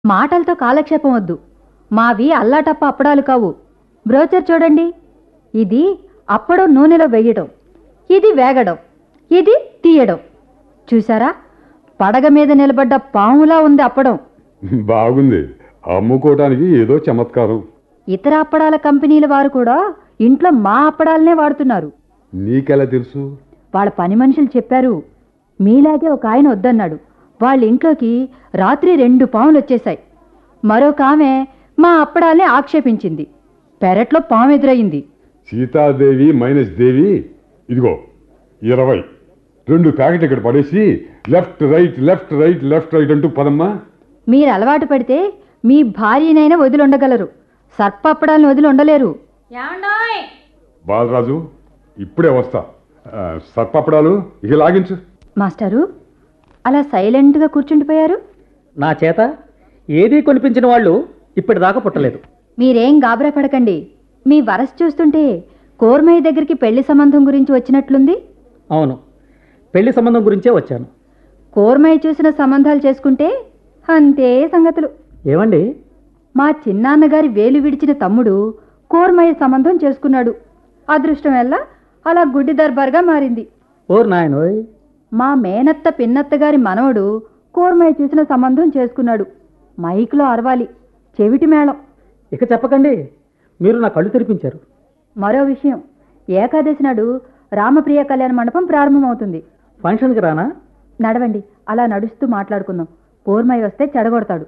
మాటలతో కాలక్షేపం వద్దు మావి అల్లాటప్ప అప్పడాలు కావు బ్రోచర్ చూడండి ఇది అప్పడం నూనెలో వేయడం ఇది వేగడం ఇది తీయడం చూసారా పడగ మీద నిలబడ్డ పాములా ఉంది అప్పడం బాగుంది అమ్ముకోవటానికి ఏదో చమత్కారం ఇతర అప్పడాల కంపెనీల వారు కూడా ఇంట్లో మా అప్పడాలనే వాడుతున్నారు నీకెలా తెలుసు వాళ్ళ పని మనుషులు చెప్పారు మీలాగే ఒక ఆయన వద్దన్నాడు వాళ్ళ ఇంట్లోకి రాత్రి రెండు పాములు వచ్చేశాయి మరొక ఆమె మా అప్పడాల్ని ఆక్షేపించింది పెరట్లో పాము ఎదురయింది సీతాదేవి మైనస్ దేవి ఇదిగో ఇరవై రెండు ప్యాకెట్ ఇక్కడ పడేసి left right left right left right అంటూ పదమ్మా మీరు అలవాటు పడితే మీ భార్యనైనా వదిలి ఉండగలరు సర్ప అప్పడాలను వదిలి ఉండలేరు బాలరాజు ఇప్పుడే వస్తా ఆ, సర్పప్పడాలు ఇక లాగించు మాస్టారు అలా సైలెంట్గా కూర్చుండిపోయారు నా చేత ఏదీ కొనిపించిన వాళ్ళు ఇప్పటిదాకా పుట్టలేదు మీరేం గాబరా పడకండి మీ వరస చూస్తుంటే కోర్మయ్య దగ్గరికి పెళ్లి సంబంధం గురించి వచ్చినట్లుంది అవును పెళ్లి సంబంధం గురించే వచ్చాను కోర్మయ్య చూసిన సంబంధాలు చేసుకుంటే అంతే సంగతులు ఏమండి మా చిన్నాన్నగారి వేలు విడిచిన తమ్ముడు కోర్మయ్య సంబంధం చేసుకున్నాడు అదృష్టం వల్ల అలా గుడ్డి దర్బార్గా మారింది ఓర్ నాయనోయ్ మా మేనత్త పిన్నత్త గారి మనవడు కోర్మయ్య చూసిన సంబంధం చేసుకున్నాడు మైక్లో అరవాలి చెవిటి మేళం ఇక చెప్పకండి మీరు నా కళ్ళు తెరిపించారు మరో విషయం ఏకాదశి నాడు రామప్రియ కళ్యాణ మండపం ప్రారంభమవుతుంది ఫంక్షన్కి రానా నడవండి అలా నడుస్తూ మాట్లాడుకుందాం కోర్మయ్య వస్తే చెడగొడతాడు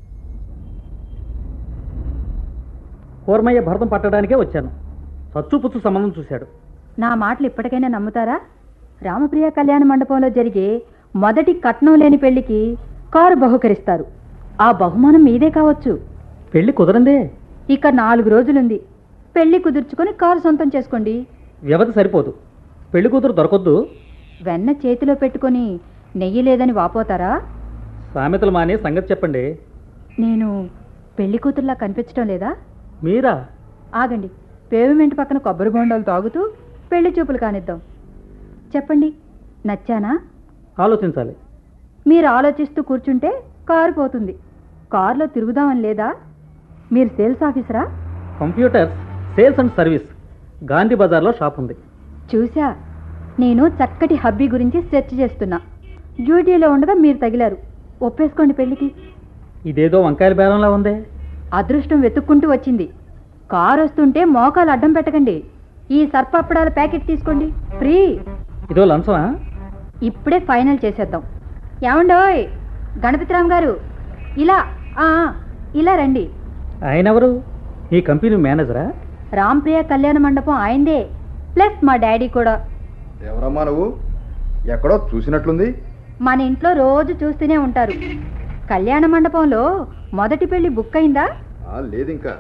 కూర్మయ్య భరతం పట్టడానికే వచ్చాను సచ్చుపుచ్చు సంబంధం చూశాడు నా మాటలు ఇప్పటికైనా నమ్ముతారా రామప్రియ కళ్యాణ మండపంలో జరిగే మొదటి కట్నం లేని పెళ్లికి కారు బహుకరిస్తారు ఆ బహుమానం మీదే కావచ్చు పెళ్లి కుదరందే ఇక నాలుగు రోజులుంది పెళ్లి కుదుర్చుకొని కారు సొంతం చేసుకోండి వ్యవధి సరిపోదు పెళ్లి కూతురు దొరకొద్దు వెన్న చేతిలో పెట్టుకొని నెయ్యి లేదని వాపోతారా సామెతలు మాని సంగతి చెప్పండి నేను పెళ్లి కూతుర్లా కనిపించడం లేదా మీరా ఆగండి పేమెంట్ పక్కన కొబ్బరి బొండాలు తాగుతూ పెళ్లి చూపులు కానిద్దాం చెప్పండి నచ్చానా ఆలోచించాలి మీరు ఆలోచిస్తూ కూర్చుంటే కారు పోతుంది కారులో తిరుగుదామని లేదా మీరు సేల్స్ ఆఫీసరా computers sales and service Gandhi బజార్లో షాప్ ఉంది చూసా నేను చక్కటి హబ్బీ గురించి సెర్చ్ చేస్తున్నా డ్యూటీలో ఉండగా మీరు తగిలారు ఒప్పేసుకోండి పెళ్లికి ఇదేదో వంకాయల బేరంలా ఉందే అదృష్టం వెతుక్కుంటూ వచ్చింది కారు వస్తుంటే మోకాలు అడ్డం పెట్టకండి ఈ సర్పప్పడాల ప్యాకెట్ తీసుకోండి ఫ్రీ ఇదో లంచమా ఇప్పుడే ఫైనల్ చేసేద్దాం ఏమండోయ్ గణపతిరామ్ గారు ఇలా ఆ, ఇలా రండి ఆయనెవరు ఈ కంపెనీ మేనేజరా రాంప్రియ కళ్యాణ మండపం ఆయనదే ప్లస్ మా డాడీ కూడా ఎవరమ్మా నువ్వు ఎక్కడో చూసినట్లుంది మన ఇంట్లో రోజు చూస్తూనే ఉంటారు కళ్యాణ మండపంలో మొదటి పెళ్లి బుక్ అయిందా ఆ, లేదు ఇంకా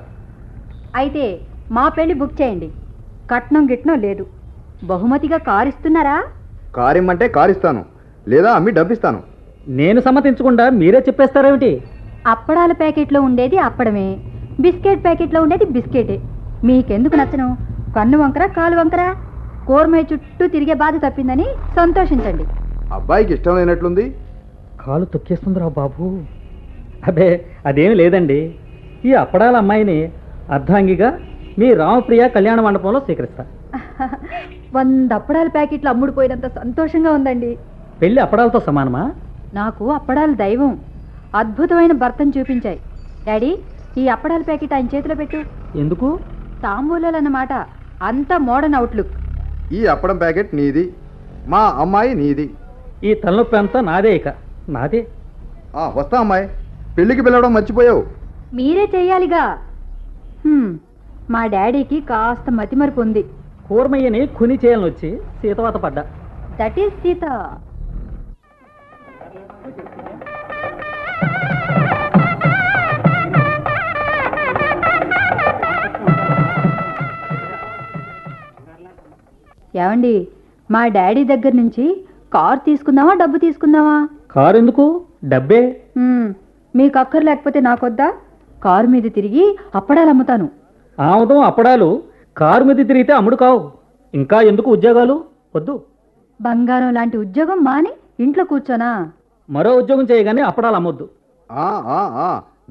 అయితే మా పెళ్లి బుక్ చేయండి కట్నం గిట్నం లేదు బహుమతిగా కారు ఇస్తున్నారా కారు ఇమ్మంటే కారు ఇస్తాను లేదా అమ్మి డబ్బిస్తాను నేను సమ్మతించకుండా మీరే చెప్పేస్తారేమిటి అప్పడాల ప్యాకెట్లో ఉండేది అప్పడమే బిస్కెట్ ప్యాకెట్లో ఉండేది బిస్కెటే మీకెందుకు నచ్చను కన్ను వంకర కాలు వంకర కోర్మయ్య చుట్టూ తిరిగే బాధ తప్పిందని సంతోషించండి అబ్బాయికి ఇష్టం లేనట్లుంది కాలు తొక్కేస్తుందిరా బాబు అబే అదేమి లేదండి ఈ అప్పడాల అమ్మాయిని అర్ధాంగిగా మీ రామప్రియ కళ్యాణ మండపంలో స్వీకరిస్తా వంద అప్పడాల ప్యాకెట్లు అమ్ముడుపోయినంత సంతోషంగా ఉందండి పెళ్లి అప్పడాలతో సమానమా నాకు అప్పడాలు దైవం అద్భుతమైన భర్తను చూపించాయి డాడీ ఈ అప్పడాల ప్యాకెట్ ఆయన చేతిలో పెట్టు ఎందుకు తాంబూలాలు అన్నమాట అంతా మోడర్న్ అవుట్లుక్ ఈ అప్పడం ప్యాకెట్ నీది మా అమ్మాయి నీది ఈ తలనొప్పి అంతా నాదే ఇక నాదే ఆ, వస్తా అమ్మాయి పెళ్ళికి పిలవడం మర్చిపోయావు మీరే చెయ్యాలిగా హ్మ్, మా డాడీకి కాస్త మతిమరుపు ఉంది కూర్మయ్యని ఖుని చేయాలని వచ్చి సీతవాత పడ్డా దట్ ఈస్ సీత ఏమండి మా డాడీ దగ్గర నుంచి కార్ తీసుకుందామా డబ్బు తీసుకుందామా కారు ఎందుకు డబ్బే హ్మ్, మీకు అక్కర్ లేకపోతే నాకొద్దా కారు మీద తిరిగి అప్పడాలు అమ్ముతాను ఆముదం అప్పడాలు కారు మీద తిరిగితే అమ్ముడు కావు ఇంకా ఎందుకు ఉద్యోగాలు వద్దు బంగారం లాంటి ఉద్యోగం మాని ఇంట్లో కూర్చోనా మరో ఉద్యోగం చేయగానే అప్పడాలు అమ్మొద్దు ఆ, ఆ, ఆ,